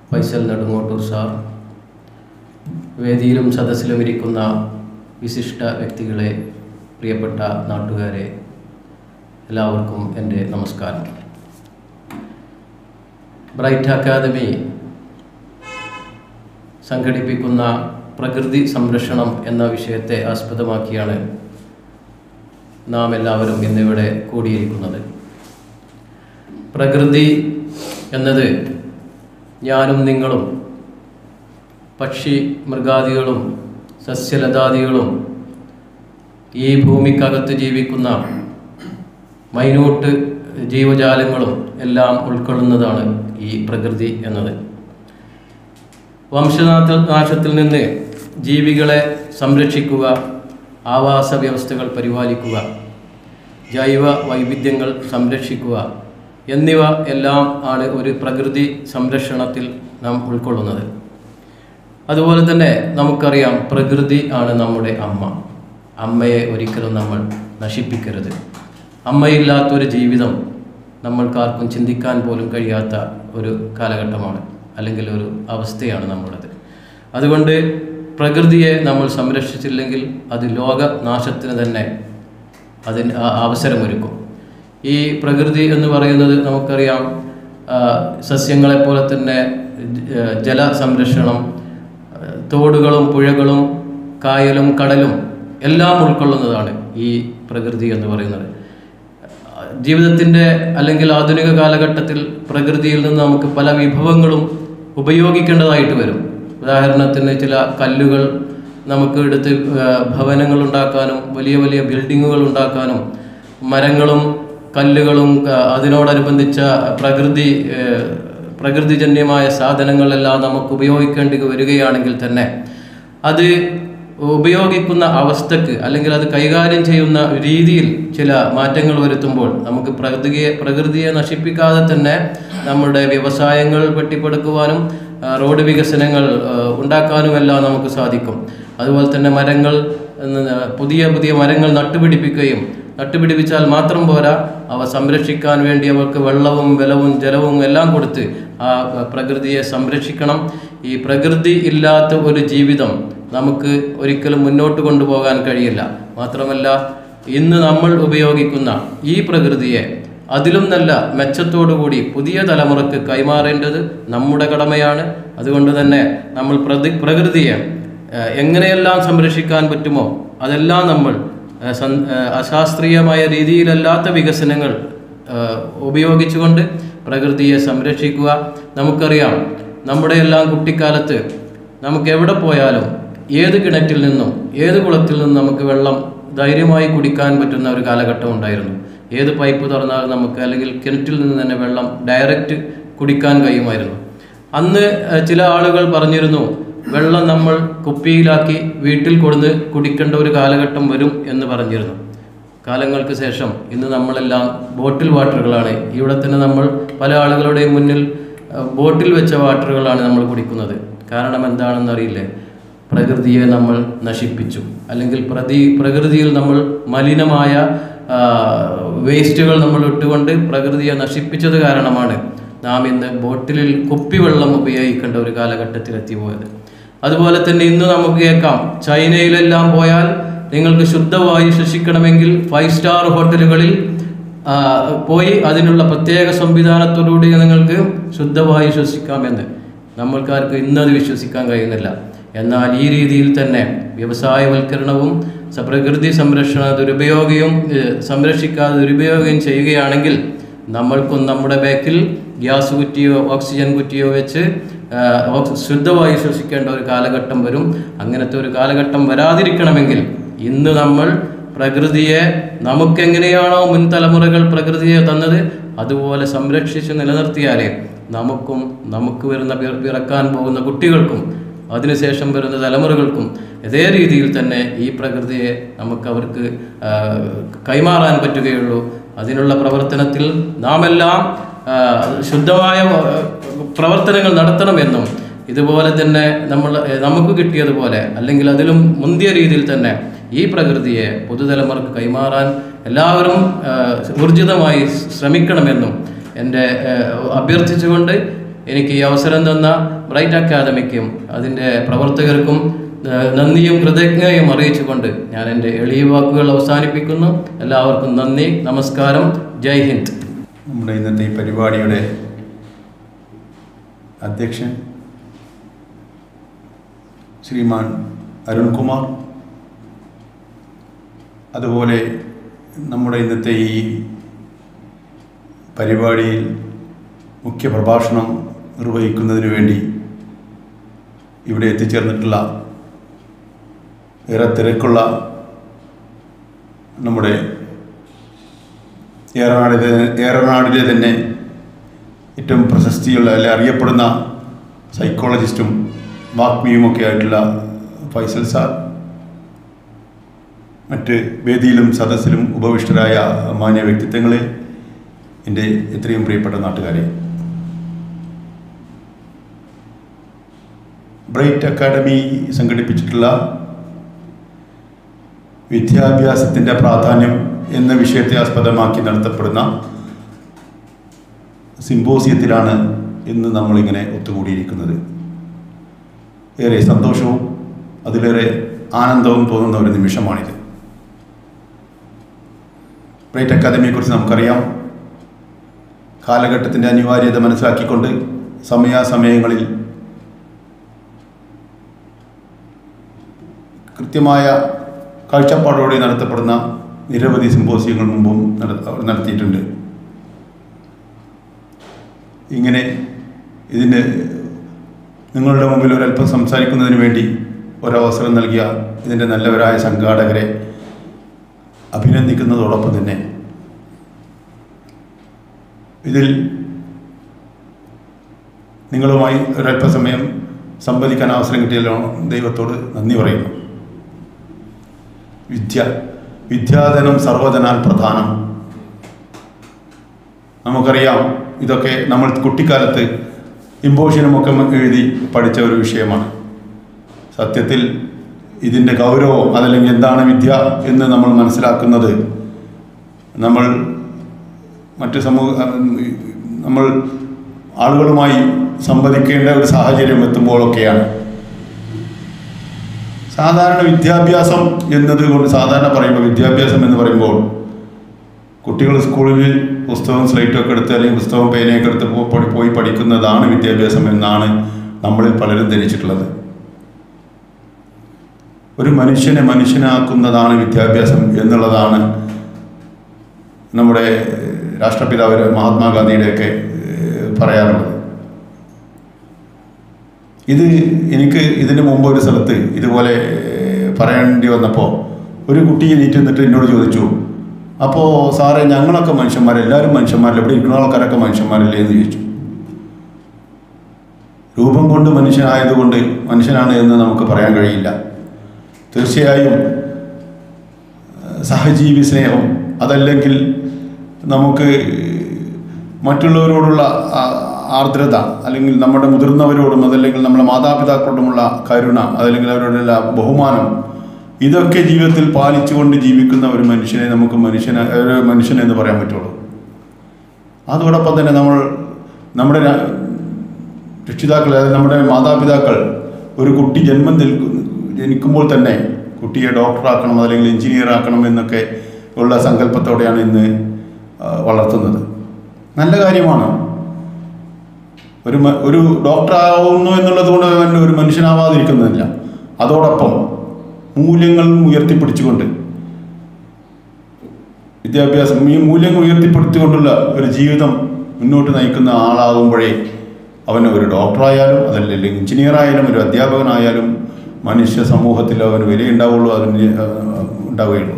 Faisal Nedungottoor sir വേദിയിലും സദസ്സിലും ഇരിക്കുന്ന വിശിഷ്ട വ്യക്തികളെ പ്രിയപ്പെട്ട നാട്ടുകാരെ എല്ലാവർക്കും എൻ്റെ നമസ്കാരം ബ്രൈറ്റ് അക്കാദമി സംഘടിപ്പിക്കുന്ന പ്രകൃതി സംരക്ഷണം എന്ന വിഷയത്തെ ആസ്പദമാക്കിയാണ് നാം എല്ലാവരും ഇന്നിവിടെ കൂടിയിരിക്കുന്നത് പ്രകൃതി എന്നത് ഞാനും നിങ്ങളും പക്ഷി മൃഗാദികളും സസ്യലതാദികളും ഈ ഭൂമിക്കകത്ത് ജീവിക്കുന്ന മൈനൂട്ട് ജീവജാലങ്ങളും എല്ലാം ഉൾക്കൊള്ളുന്നതാണ് ഈ പ്രകൃതി എന്നത് വംശനാഥ നാശത്തിൽ നിന്ന് ജീവികളെ സംരക്ഷിക്കുക ആവാസ വ്യവസ്ഥകൾ പരിപാലിക്കുക ജൈവ വൈവിധ്യങ്ങൾ സംരക്ഷിക്കുക എന്നിവ എല്ലാം ആണ് ഒരു പ്രകൃതി സംരക്ഷണത്തിൽ നാം ഉൾക്കൊള്ളുന്നത് അതുപോലെ തന്നെ നമുക്കറിയാം പ്രകൃതി ആണ് നമ്മുടെ അമ്മ അമ്മയെ ഒരിക്കലും നമ്മൾ നശിപ്പിക്കരുത് അമ്മയില്ലാത്തൊരു ജീവിതം നമ്മൾക്കാർക്കും ചിന്തിക്കാൻ പോലും കഴിയാത്ത ഒരു കാലഘട്ടമാണ് അല്ലെങ്കിൽ ഒരു അവസ്ഥയാണ് നമ്മുടേത് അതുകൊണ്ട് പ്രകൃതിയെ നമ്മൾ സംരക്ഷിച്ചില്ലെങ്കിൽ അത് ലോകനാശത്തിന് തന്നെ അതിന് ആ- അവസരമൊരുക്കും ഈ പ്രകൃതി എന്ന് പറയുന്നത് നമുക്കറിയാം ആ, സസ്യങ്ങളെപ്പോലെ തന്നെ ജ- ജല സംരക്ഷണം ആ, തോടുകളും പുഴകളും കായലും കടലും എല്ലാം ഉൾക്കൊള്ളുന്നതാണ് ഈ പ്രകൃതി എന്ന് പറയുന്നത് ജീവിതത്തിൻ്റെ അല്ലെങ്കിൽ ആധുനിക കാലഘട്ടത്തിൽ പ്രകൃതിയിൽ നിന്ന് നമുക്ക് പല വിഭവങ്ങളും ഉപയോഗിക്കേണ്ടതായിട്ട് വരും ഉദാഹരണത്തിന് ചില കല്ലുകൾ നമുക്ക് എടുത്ത് ആ, ഭവനങ്ങൾ ഉണ്ടാക്കാനും വലിയ വലിയ ബിൽഡിങ്ങുകൾ ഉണ്ടാക്കാനും മരങ്ങളും കല്ലുകളും ആ, അതിനോടനുബന്ധിച്ച പ്രകൃതി ആ, പ്രകൃതിജന്യമായ സാധനങ്ങളെല്ലാം നമുക്ക് ഉപയോഗിക്കേണ്ടി വരികയാണെങ്കിൽ തന്നെ അത് ഉപയോഗിക്കുന്ന അവസ്ഥക്ക് അല്ലെങ്കിൽ അത് കൈകാര്യം ചെയ്യുന്ന രീതിയിൽ ചില മാറ്റങ്ങൾ വരുത്തുമ്പോൾ നമുക്ക് പ്രകൃതിയെ പ്രകൃതിയെ നശിപ്പിക്കാതെ തന്നെ നമ്മുടെ വ്യവസായങ്ങൾ വെട്ടിപ്പടുക്കുവാനും ആ, റോഡ് വികസനങ്ങൾ ആ, ഉണ്ടാക്കാനുമെല്ലാം നമുക്ക് സാധിക്കും അതുപോലെ തന്നെ മരങ്ങൾ എന്ന് പുതിയ പുതിയ മരങ്ങൾ നട്ടുപിടിപ്പിക്കുകയും നട്ടുപിടിപ്പിച്ചാൽ മാത്രം പോരാ അവ സംരക്ഷിക്കാൻ വേണ്ടി അവർക്ക് വെള്ളവും ബലവും ജലവും എല്ലാം കൊടുത്ത് ആ പ്രകൃതിയെ സംരക്ഷിക്കണം ഈ പ്രകൃതി ഇല്ലാത്ത ഒരു ജീവിതം നമുക്ക് ഒരിക്കലും മുന്നോട്ട് കൊണ്ടുപോകാൻ കഴിയില്ല മാത്രമല്ല ഇന്ന് നമ്മൾ ഉപയോഗിക്കുന്ന ഈ പ്രകൃതിയെ അതിലും നല്ല മെച്ചത്തോടുകൂടി പുതിയ തലമുറക്ക് കൈമാറേണ്ടത് നമ്മുടെ കടമയാണ് അതുകൊണ്ട് തന്നെ നമ്മൾ പ്രതി പ്രകൃതിയെ ഏഹ്, എങ്ങനെയെല്ലാം സംരക്ഷിക്കാൻ പറ്റുമോ അതെല്ലാം നമ്മൾ ഏഹ്, സൻ- ഏഹ്, അശാസ്ത്രീയമായ രീതിയിലല്ലാത്ത വികസനങ്ങൾ ഏഹ്, ഉപയോഗിച്ചുകൊണ്ട് പ്രകൃതിയെ സംരക്ഷിക്കുക നമുക്കറിയാം നമ്മുടെ എല്ലാം കുട്ടിക്കാലത്ത് നമുക്ക് എവിടെ പോയാലും ഏത് കിണറ്റിൽ നിന്നും ഏത് കുളത്തിൽ നിന്നും നമുക്ക് വെള്ളം ധൈര്യമായി കുടിക്കാൻ പറ്റുന്ന ഒരു കാലഘട്ടം ഉണ്ടായിരുന്നു ഏത് പൈപ്പ് തുറന്നാലും നമുക്ക് അല്ലെങ്കിൽ കിണറ്റിൽ നിന്ന് തന്നെ വെള്ളം ഡയറക്റ്റ് കുടിക്കാൻ കഴിയുമായിരുന്നു അന്ന് ഏഹ്, ചില ആളുകൾ പറഞ്ഞിരുന്നു വെള്ളം നമ്മൾ കുപ്പിയിലാക്കി വീട്ടിൽ കൊടുന്ന് കുടിക്കേണ്ട ഒരു കാലഘട്ടം വരും എന്ന് പറഞ്ഞിരുന്നു കാലങ്ങൾക്ക് ശേഷം ഇന്ന് നമ്മളെല്ലാം ബോട്ടിൽ വാട്ടറുകളാണ് ഇവിടെ തന്നെ നമ്മൾ പല ആളുകളുടെയും മുന്നിൽ അഹ്, ബോട്ടിൽ വെച്ച വാട്ടറുകളാണ് നമ്മൾ കുടിക്കുന്നത് കാരണം എന്താണെന്ന് അറിയില്ലേ പ്രകൃതിയെ നമ്മൾ നശിപ്പിച്ചു അല്ലെങ്കിൽ പ്രതി പ്രകൃതിയിൽ നമ്മൾ മലിനമായ ആ, വേസ്റ്റുകൾ നമ്മൾ ഇട്ടുകൊണ്ട് പ്രകൃതിയെ നശിപ്പിച്ചത് കാരണമാണ് നാം ഇന്ന് ബോട്ടിലിൽ കുപ്പിവെള്ളം ഉപയോഗിക്കേണ്ട ഒരു കാലഘട്ടത്തിൽ എത്തിപ്പോയത് അതുപോലെ തന്നെ ഇന്ന് നമുക്ക് കേൾക്കാം ചൈനയിലെല്ലാം പോയാൽ നിങ്ങൾക്ക് ശുദ്ധവായു ശ്വസിക്കണമെങ്കിൽ ഫൈവ് സ്റ്റാർ ഹോട്ടലുകളിൽ ആ, പോയി അതിനുള്ള പ്രത്യേക സംവിധാനത്തോടുകൂടി നിങ്ങൾക്ക് ശുദ്ധവായു ശ്വസിക്കാമെന്ന് നമ്മൾക്കാർക്ക് ഇന്നത് വിശ്വസിക്കാൻ കഴിയുന്നില്ല എന്നാൽ ഈ രീതിയിൽ തന്നെ വ്യവസായവൽക്കരണവും സ- പ്രകൃതി സംരക്ഷണ ദുരുപയോഗവും ഏഹ്, സംരക്ഷിക്കാതെ ദുരുപയോഗം ചെയ്യുകയാണെങ്കിൽ നമ്മൾക്കും നമ്മുടെ ബാക്കിൽ ഗ്യാസ് കുറ്റിയോ ഓക്സിജൻ കുറ്റിയോ വെച്ച് ആ, ഓക്സ് ശുദ്ധവായു ശ്വസിക്കേണ്ട ഒരു കാലഘട്ടം വരും അങ്ങനത്തെ ഒരു കാലഘട്ടം വരാതിരിക്കണമെങ്കിൽ ഇന്ന് നമ്മൾ പ്രകൃതിയെ നമുക്കെങ്ങനെയാണോ മുൻ തലമുറകൾ പ്രകൃതിയെ തന്നത് അതുപോലെ സംരക്ഷിച്ച് നിലനിർത്തിയാലേ നമുക്കും നമുക്ക് വരുന്ന പിറ- പിറക്കാൻ പോകുന്ന കുട്ടികൾക്കും അതിനുശേഷം വരുന്ന തലമുറകൾക്കും ഇതേ രീതിയിൽ തന്നെ ഈ പ്രകൃതിയെ നമുക്ക് അവർക്ക് ആ, കൈമാറാൻ പറ്റുകയുള്ളൂ അതിനുള്ള പ്രവർത്തനത്തിൽ നാം എല്ലാം ആ, ശുദ്ധമായ ആ, പ്രവർത്തനങ്ങൾ നടത്തണമെന്നും ഇതുപോലെ തന്നെ നമ്മൾ ഏ, നമുക്ക് കിട്ടിയതുപോലെ അല്ലെങ്കിൽ അതിലും മുന്തിയ രീതിയിൽ തന്നെ ഈ പ്രകൃതിയെ പുതുതലമുറക്ക് കൈമാറാൻ എല്ലാവരും ആ, ഊർജിതമായി ശ്രമിക്കണമെന്നും എൻ്റെ ആ, അഭ്യർത്ഥിച്ചുകൊണ്ട് എനിക്ക് ഈ അവസരം തന്ന ബ്രൈറ്റ് അക്കാദമിക്കും അതിൻ്റെ പ്രവർത്തകർക്കും ഏഹ്, നന്ദിയും കൃതജ്ഞതയും അറിയിച്ചുകൊണ്ട് ഞാൻ എൻ്റെ എളിയ വാക്കുകൾ അവസാനിപ്പിക്കുന്നു എല്ലാവർക്കും നന്ദി നമസ്കാരം ജയ് ഹിന്ദ് നമ്മുടെ ഇന്നത്തെ ഈ പരിപാടിയുടെ അധ്യക്ഷൻ ശ്രീമാൻ അരുൺകുമാർ അതുപോലെ നമ്മുടെ ഇന്നത്തെ ഈ പരിപാടിയിൽ മുഖ്യ പ്രഭാഷണം നിർവഹിക്കുന്നതിന് വേണ്ടി ഇവിടെ എത്തിച്ചേർന്നിട്ടുള്ള ഏറെ തിരക്കുള്ള നമ്മുടെ ഏറനാടിലെ ഏറനാടിലെ തന്നെ ഏറ്റവും പ്രശസ്തിയുള്ള അല്ലെ അറിയപ്പെടുന്ന സൈക്കോളജിസ്റ്റും വാഗ്മിയുമൊക്കെ ആയിട്ടുള്ള ഫൈസൽ സാർ മറ്റ് വേദിയിലും സദസ്സിലും ഉപവിഷ്ടരായ മാന്യ വ്യക്തിത്വങ്ങളെ എൻ്റെ എത്രയും പ്രിയപ്പെട്ട നാട്ടുകാരെ ബ്രൈറ്റ് അക്കാഡമി സംഘടിപ്പിച്ചിട്ടുള്ള വിദ്യാഭ്യാസത്തിൻ്റെ പ്രാധാന്യം എന്ന വിഷയത്തെ ആസ്പദമാക്കി നടത്തപ്പെടുന്ന സിമ്പോസിയത്തിലാണ് ഇന്ന് നമ്മളിങ്ങനെ ഒത്തുകൂടിയിരിക്കുന്നത് ഏറെ സന്തോഷവും അതിലേറെ ആനന്ദവും തോന്നുന്ന ഒരു നിമിഷമാണിത് ബ്രൈറ്റ് അക്കാദമിയെക്കുറിച്ച് നമുക്കറിയാം കാലഘട്ടത്തിൻ്റെ അനിവാര്യത മനസ്സിലാക്കിക്കൊണ്ട് സമയാസമയങ്ങളിൽ കൃത്യമായ കാഴ്ചപ്പാടോടെ നടത്തപ്പെടുന്ന നിരവധി സിമ്പോസിയങ്ങൾ മുമ്പും നട- അവർ നടത്തിയിട്ടുണ്ട് ഇങ്ങനെ ഇതിന് നിങ്ങളുടെ മുമ്പിൽ ഒരല്പം സംസാരിക്കുന്നതിന് വേണ്ടി ഒരവസരം നൽകിയ ഇതിൻ്റെ നല്ലവരായ സംഘാടകരെ അഭിനന്ദിക്കുന്നതോടൊപ്പം തന്നെ ഇതിൽ നിങ്ങളുമായി ഒരല്പസമയം സംവദിക്കാൻ അവസരം കിട്ടിയല്ലോ ദൈവത്തോട് നന്ദി പറയുന്നു വിദ്യ വിദ്യാധനം സർവധനാൽ പ്രധാനം നമുക്കറിയാം ഇതൊക്കെ നമ്മൾ കുട്ടിക്കാലത്ത് ഇമ്പോഷനുമൊക്കെ എഴുതി പഠിച്ച ഒരു വിഷയമാണ് സത്യത്തിൽ ഇതിൻ്റെ ഗൗരവം അതല്ലെങ്കിൽ എന്താണ് വിദ്യ എന്ന് നമ്മൾ മനസ്സിലാക്കുന്നത് നമ്മൾ മറ്റ് സമൂഹ നമ്മൾ ആളുകളുമായി സംവദിക്കേണ്ട ഒരു സാഹചര്യം എത്തുമ്പോഴൊക്കെയാണ് സാധാരണ വിദ്യാഭ്യാസം എന്നത് കൊണ്ട് സാധാരണ പറയുമ്പോൾ വിദ്യാഭ്യാസം എന്ന് പറയുമ്പോൾ കുട്ടികൾ സ്കൂളിൽ പുസ്തകവും സ്ലേറ്റും ഒക്കെ എടുത്ത് അല്ലെങ്കിൽ പുസ്തകവും പേനയൊക്കെ എടുത്ത് പോ- പോയി- പോയി പഠിക്കുന്നതാണ് വിദ്യാഭ്യാസം എന്നാണ് നമ്മളിൽ പലരും ധരിച്ചിട്ടുള്ളത് ഒരു മനുഷ്യനെ മനുഷ്യനാക്കുന്നതാണ് വിദ്യാഭ്യാസം എന്നുള്ളതാണ് നമ്മുടെ രാഷ്ട്രപിതാവ് മഹാത്മാഗാന്ധിയുടെയൊക്കെ ഏഹ്, പറയാറുള്ളത് ഇത് എനിക്ക് ഇതിന് മുമ്പ് ഒരു സ്ഥലത്ത് ഇതുപോലെ ഏഹ്, പറയേണ്ടി വന്നപ്പോൾ ഒരു കുട്ടി എണീറ്റ് നിന്നിട്ട് എന്നോട് ചോദിച്ചു അപ്പോൾ സാറേ ഞങ്ങളൊക്കെ മനുഷ്യന്മാർ എല്ലാവരും മനുഷ്യന്മാരല്ലേ ഇവിടെ ഇരിക്കുന്ന ആൾക്കാരൊക്കെ മനുഷ്യന്മാരല്ലേ എന്ന് ചോദിച്ചു രൂപം കൊണ്ട് മനുഷ്യനായതുകൊണ്ട് മനുഷ്യനാണ് എന്ന് നമുക്ക് പറയാൻ കഴിയില്ല തീർച്ചയായും ഏഹ്, സഹജീവി സ്നേഹം അതല്ലെങ്കിൽ നമുക്ക് മറ്റുള്ളവരോടുള്ള ആ- ആർദ്രത അല്ലെങ്കിൽ നമ്മുടെ മുതിർന്നവരോടും അതല്ലെങ്കിൽ നമ്മുടെ മാതാപിതാക്കളോടുമുള്ള കരുണ അതല്ലെങ്കിൽ അവരോടുള്ള ബഹുമാനം ഇതൊക്കെ ജീവിതത്തിൽ പാലിച്ചുകൊണ്ട് ജീവിക്കുന്ന ഒരു മനുഷ്യനെ നമുക്ക് മനുഷ്യനെ ഒരു മനുഷ്യൻ എന്ന് പറയാൻ പറ്റുള്ളൂ അതോടൊപ്പം തന്നെ നമ്മൾ നമ്മുടെ ര- രക്ഷിതാക്കൾ അതായത് നമ്മുടെ മാതാപിതാക്കൾ ഒരു കുട്ടി ജന്മം നിൽക്കുന്നു ജനിക്കുമ്പോൾ തന്നെ കുട്ടിയെ ഡോക്ടറാക്കണം അല്ലെങ്കിൽ എഞ്ചിനീയർ ആക്കണം എന്നൊക്കെ ഉള്ള സങ്കല്പത്തോടെയാണ് ഇന്ന് ആ, വളർത്തുന്നത് നല്ല കാര്യമാണ് ഒരു മ- ഒരു ഡോക്ടറാവുന്നു എന്നുള്ളത് കൊണ്ട് അവൻ ഒരു മനുഷ്യനാവാതിരിക്കുന്നില്ല അതോടൊപ്പം മൂല്യങ്ങൾ ഉയർത്തിപ്പിടിച്ചുകൊണ്ട് വിദ്യാഭ്യാസം ഈ മൂല്യങ്ങൾ ഉയർത്തിപ്പെടുത്തിക്കൊണ്ടുള്ള ഒരു ജീവിതം മുന്നോട്ട് നയിക്കുന്ന ആളാകുമ്പോഴേ അവന് ഒരു ഡോക്ടറായാലും അതല്ലെങ്കിൽ എഞ്ചിനീയർ ആയാലും ഒരു അധ്യാപകനായാലും മനുഷ്യ സമൂഹത്തിൽ അവന് വിലയുണ്ടാവുള്ളൂ അതിന് ആ, ഉണ്ടാവുകയുള്ളൂ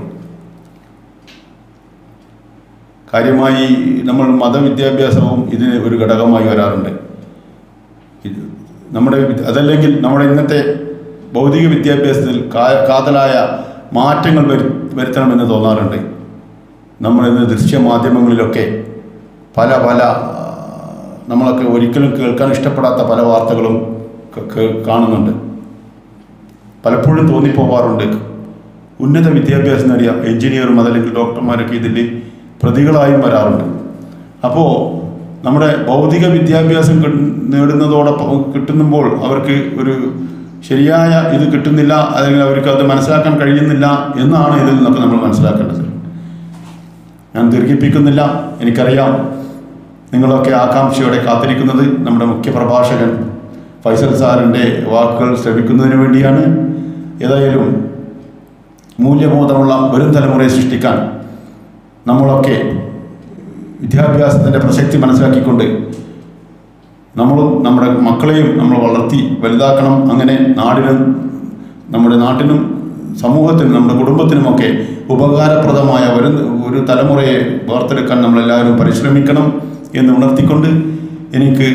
കാര്യമായി നമ്മൾ മതവിദ്യാഭ്യാസവും ഇതിന് ഒരു ഘടകമായി വരാറുണ്ട് ഇത് നമ്മുടെ വി- അതല്ലെങ്കിൽ നമ്മുടെ ഇന്നത്തെ ഭൗതിക വിദ്യാഭ്യാസത്തിൽ കാ- കാതലായ മാറ്റങ്ങൾ വരു വരുത്തണമെന്ന് തോന്നാറുണ്ട് നമ്മൾ ഇന്ന് ദൃശ്യമാധ്യമങ്ങളിലൊക്കെ പല പല ആ, നമ്മളൊക്കെ ഒരിക്കലും കേൾക്കാൻ ഇഷ്ടപ്പെടാത്ത പല വാർത്തകളും ക- കേ- കാണുന്നുണ്ട് പലപ്പോഴും തോന്നിപ്പോവാറുണ്ട് ഉന്നത വിദ്യാഭ്യാസം നേടിയ എഞ്ചിനീയറും അതല്ലെങ്കിൽ ഡോക്ടർമാരൊക്കെ ഇതിൽ പ്രതികളായും വരാറുണ്ട് അപ്പോൾ നമ്മുടെ ഭൗതിക വിദ്യാഭ്യാസം കി- നേടുന്നതോടൊപ്പം കിട്ടുമ്പോൾ അവർക്ക് ഒരു ശരിയായ ഇത് കിട്ടുന്നില്ല അല്ലെങ്കിൽ അവർക്ക് അത് മനസ്സിലാക്കാൻ കഴിയുന്നില്ല എന്നാണ് ഇതിൽ നിന്നൊക്കെ നമ്മൾ മനസ്സിലാക്കേണ്ടത് ഞാൻ ദീർഘിപ്പിക്കുന്നില്ല എനിക്കറിയാം നിങ്ങളൊക്കെ ആകാംക്ഷയോടെ കാത്തിരിക്കുന്നത് നമ്മുടെ മുഖ്യ പ്രഭാഷകൻ ഫൈസൽ സാറിൻ്റെ വാക്കുകൾ ശ്രവിക്കുന്നതിന് വേണ്ടിയാണ് ഏതായാലും മൂല്യബോധമുള്ള വരും തലമുറയെ സൃഷ്ടിക്കാൻ നമ്മളൊക്കെ വിദ്യാഭ്യാസത്തിൻ്റെ പ്രസക്തി മനസ്സിലാക്കിക്കൊണ്ട് നമ്മളും നമ്മുടെ മക്കളെയും നമ്മൾ വളർത്തി വലുതാക്കണം അങ്ങനെ നാടിനും നമ്മുടെ നാട്ടിനും സമൂഹത്തിനും നമ്മുടെ കുടുംബത്തിനുമൊക്കെ ഉപകാരപ്രദമായ ഒരു ഒരു തലമുറയെ വാർത്തെടുക്കാൻ നമ്മളെല്ലാവരും പരിശ്രമിക്കണം എന്ന് ഉണർത്തിക്കൊണ്ട് എനിക്ക്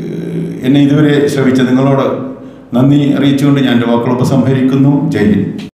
എന്നെ ഇതുവരെ ശ്രവിച്ച നിങ്ങളോട് നന്ദി അറിയിച്ചുകൊണ്ട് ഞാൻ എൻ്റെ വാക്കുകൾ ഉപസംഹരിക്കുന്നു ജയ് ഹിന്ദ്